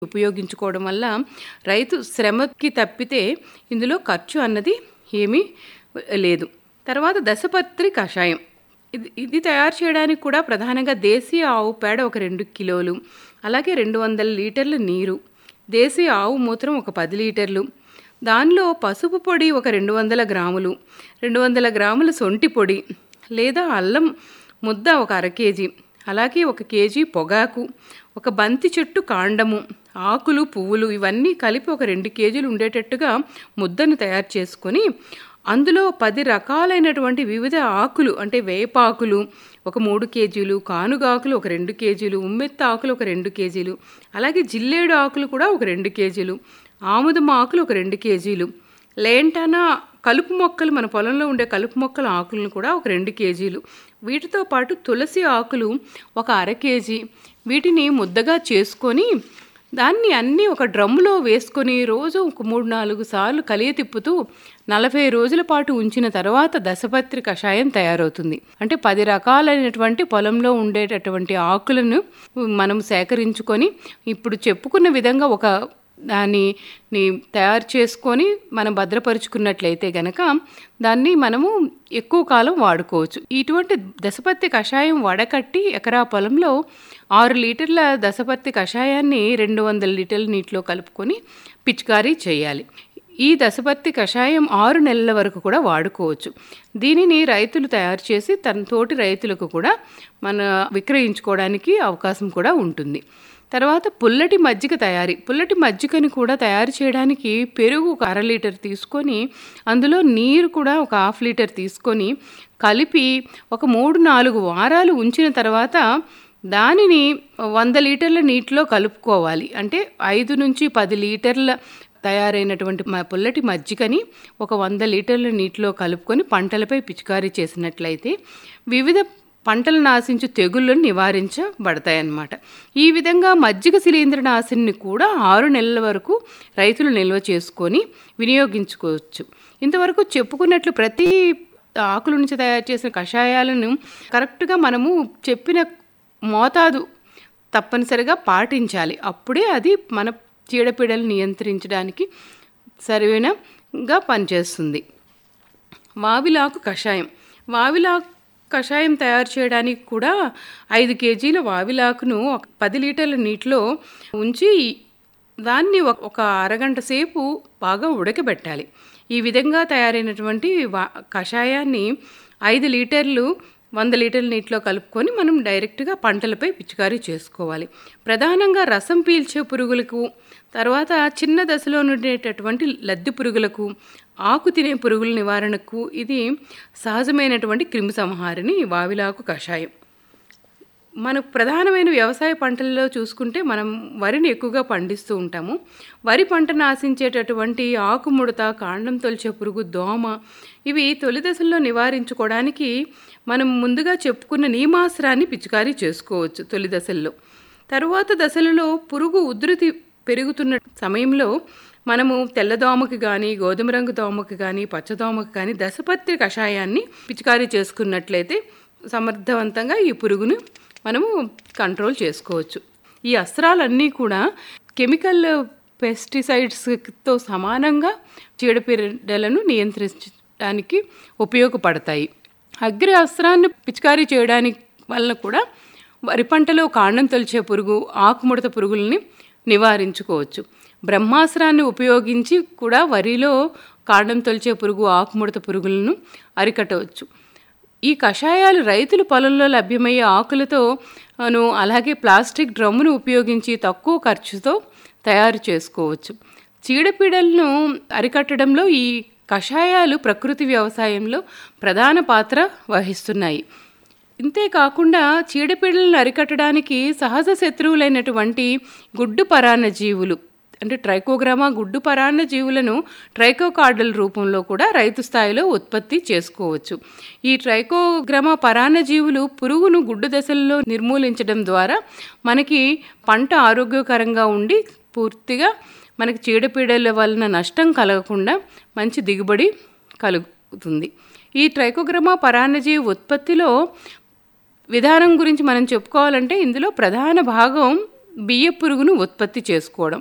ఉపయోగించుకోవడం వల్ల రైతు శ్రమకి తప్పితే ఇందులో ఖర్చు అన్నది ఏమీ లేదు తర్వాత దశపత్రి కషాయం ఇది ఇది తయారు చేయడానికి కూడా ప్రధానంగా దేశీయ ఆవు పేడ ఒక రెండు కిలోలు అలాగే రెండు వందల లీటర్ల నీరు దేశీయ ఆవు మూత్రం ఒక పది లీటర్లు దానిలో పసుపు పొడి ఒక రెండు వందల గ్రాములు రెండు వందల గ్రాముల సొంటి పొడి లేదా అల్లం ముద్ద ఒక అర కేజీ అలాగే ఒక కేజీ పొగాకు ఒక బంతి చెట్టు కాండము ఆకులు పువ్వులు ఇవన్నీ కలిపి ఒక రెండు కేజీలు ఉండేటట్టుగా ముద్దను తయారు చేసుకొని అందులో పది రకాలైనటువంటి వివిధ ఆకులు అంటే వేపాకులు ఒక మూడు కేజీలు కానుగాకులు ఒక రెండు కేజీలు ఉమ్మెత్త ఆకులు ఒక రెండు కేజీలు అలాగే జిల్లేడు ఆకులు కూడా ఒక రెండు కేజీలు ఆముదం ఆకులు ఒక రెండు కేజీలు లేంటానా కలుపు మొక్కలు మన పొలంలో ఉండే కలుపు మొక్కల ఆకులను కూడా ఒక రెండు కేజీలు వీటితో పాటు తులసి ఆకులు ఒక అర కేజీ వీటిని ముద్దగా చేసుకొని దాన్ని అన్నీ ఒక డ్రమ్ములో వేసుకొని రోజు ఒక మూడు నాలుగు సార్లు కలియ తిప్పుతూ నలభై రోజుల పాటు ఉంచిన తర్వాత దశపత్రి కషాయం తయారవుతుంది అంటే పది రకాలైనటువంటి పొలంలో ఉండేటటువంటి ఆకులను మనం సేకరించుకొని ఇప్పుడు చెప్పుకున్న విధంగా ఒక దాన్ని ని తయారు చేసుకొని మనం భద్రపరుచుకున్నట్లయితే గనక దాన్ని మనము ఎక్కువ కాలం వాడుకోవచ్చు ఇటువంటి దశపత్తి కషాయం వడకట్టి ఎకరా పొలంలో ఆరు లీటర్ల దశపత్తి కషాయాన్ని రెండు వందల లీటర్ల నీటిలో కలుపుకొని పిచికారీ చేయాలి ఈ దశపత్తి కషాయం ఆరు నెలల వరకు కూడా వాడుకోవచ్చు దీనిని రైతులు తయారు చేసి తన తోటి రైతులకు కూడా మన విక్రయించుకోవడానికి అవకాశం కూడా ఉంటుంది తర్వాత పుల్లటి మజ్జిగ తయారీ పుల్లటి మజ్జిగని కూడా తయారు చేయడానికి పెరుగు ఒక అర లీటర్ తీసుకొని అందులో నీరు కూడా ఒక హాఫ్ లీటర్ తీసుకొని కలిపి ఒక మూడు నాలుగు వారాలు ఉంచిన తర్వాత దానిని వంద లీటర్ల నీటిలో కలుపుకోవాలి అంటే ఐదు నుంచి పది లీటర్ల తయారైనటువంటి మ పుల్లటి మజ్జిగని ఒక వంద లీటర్ల నీటిలో కలుపుకొని పంటలపై పిచికారీ చేసినట్లయితే వివిధ పంటలు నాశించు తెగుళ్ళను నివారించబడతాయన్నమాట ఈ విధంగా మజ్జిగ శిలీంద్రనాశిని కూడా ఆరు నెలల వరకు రైతులు నిల్వ చేసుకొని వినియోగించుకోవచ్చు ఇంతవరకు చెప్పుకున్నట్లు ప్రతి ఆకుల నుంచి తయారు చేసిన కషాయాలను కరెక్ట్గా మనము చెప్పిన మోతాదు తప్పనిసరిగా పాటించాలి అప్పుడే అది మన చీడపీడలు నియంత్రించడానికి సరైనగా పనిచేస్తుంది వావిలాకు కషాయం వావిలాకు కషాయం తయారు చేయడానికి కూడా ఐదు కేజీల వావిలాకును ఒక పది లీటర్ల నీటిలో ఉంచి దాన్ని ఒక అరగంట సేపు బాగా ఉడకబెట్టాలి ఈ విధంగా తయారైనటువంటి వా కషాయాన్ని ఐదు లీటర్లు వంద లీటర్ల నీటిలో కలుపుకొని మనం డైరెక్ట్గా పంటలపై పిచికారీ చేసుకోవాలి ప్రధానంగా రసం పీల్చే పురుగులకు తర్వాత చిన్న దశలో ఉండేటటువంటి లద్ది పురుగులకు ఆకు తినే పురుగుల నివారణకు ఇది సహజమైనటువంటి క్రిమి సంహారిని వావిలాకు కషాయం మనకు ప్రధానమైన వ్యవసాయ పంటల్లో చూసుకుంటే మనం వరిని ఎక్కువగా పండిస్తూ ఉంటాము వరి పంట నాశించేటటువంటి ఆకుముడత కాండం తొలిచే పురుగు దోమ ఇవి తొలి దశల్లో నివారించుకోవడానికి మనం ముందుగా చెప్పుకున్న నీమాసరాన్ని పిచికారీ చేసుకోవచ్చు తొలి దశల్లో తరువాత దశలలో పురుగు ఉధృతి పెరుగుతున్న సమయంలో మనము తెల్లదోమకి కానీ గోధుమ రంగు దోమకి కానీ పచ్చదోమకి కానీ దశపత్రి కషాయాన్ని పిచికారీ చేసుకున్నట్లయితే సమర్థవంతంగా ఈ పురుగును మనము కంట్రోల్ చేసుకోవచ్చు ఈ అస్త్రాలన్నీ కూడా కెమికల్ పెస్టిసైడ్స్తో సమానంగా చీడపీడలను నియంత్రించడానికి ఉపయోగపడతాయి అగ్రి అస్త్రాన్ని పిచికారీ చేయడానికి వల్ల కూడా వరి పంటలో కాండం తొలిచే పురుగు ఆకుముడత పురుగుల్ని నివారించుకోవచ్చు బ్రహ్మాస్త్రాన్ని ఉపయోగించి కూడా వరిలో కాండం తొలిచే పురుగు ఆకుముడత పురుగులను అరికట్టవచ్చు ఈ కషాయాలు రైతులు పొలంలో లభ్యమయ్యే ఆకులతో ను అలాగే ప్లాస్టిక్ డ్రమ్మును ఉపయోగించి తక్కువ ఖర్చుతో తయారు చేసుకోవచ్చు చీడపీడలను అరికట్టడంలో ఈ కషాయాలు ప్రకృతి వ్యవసాయంలో ప్రధాన పాత్ర వహిస్తున్నాయి ఇంతేకాకుండా చీడపీడలను అరికట్టడానికి సహజ శత్రువులైనటువంటి గుడ్డు పరాన్న జీవులు అంటే ట్రైకోగ్రామా గుడ్డు పరాన్న జీవులను ట్రైకోకార్డల్ రూపంలో కూడా రైతు స్థాయిలో ఉత్పత్తి చేసుకోవచ్చు ఈ ట్రైకోగ్రామా పరాన్న జీవులు పురుగును గుడ్డు దశల్లో నిర్మూలించడం ద్వారా మనకి పంట ఆరోగ్యకరంగా ఉండి పూర్తిగా మనకి చీడపీడల వలన నష్టం కలగకుండా మంచి దిగుబడి కలుగుతుంది ఈ ట్రైకోగ్రామా పరాన్నజీవి ఉత్పత్తిలో విధానం గురించి మనం చెప్పుకోవాలంటే ఇందులో ప్రధాన భాగం బియ్య పురుగును ఉత్పత్తి చేసుకోవడం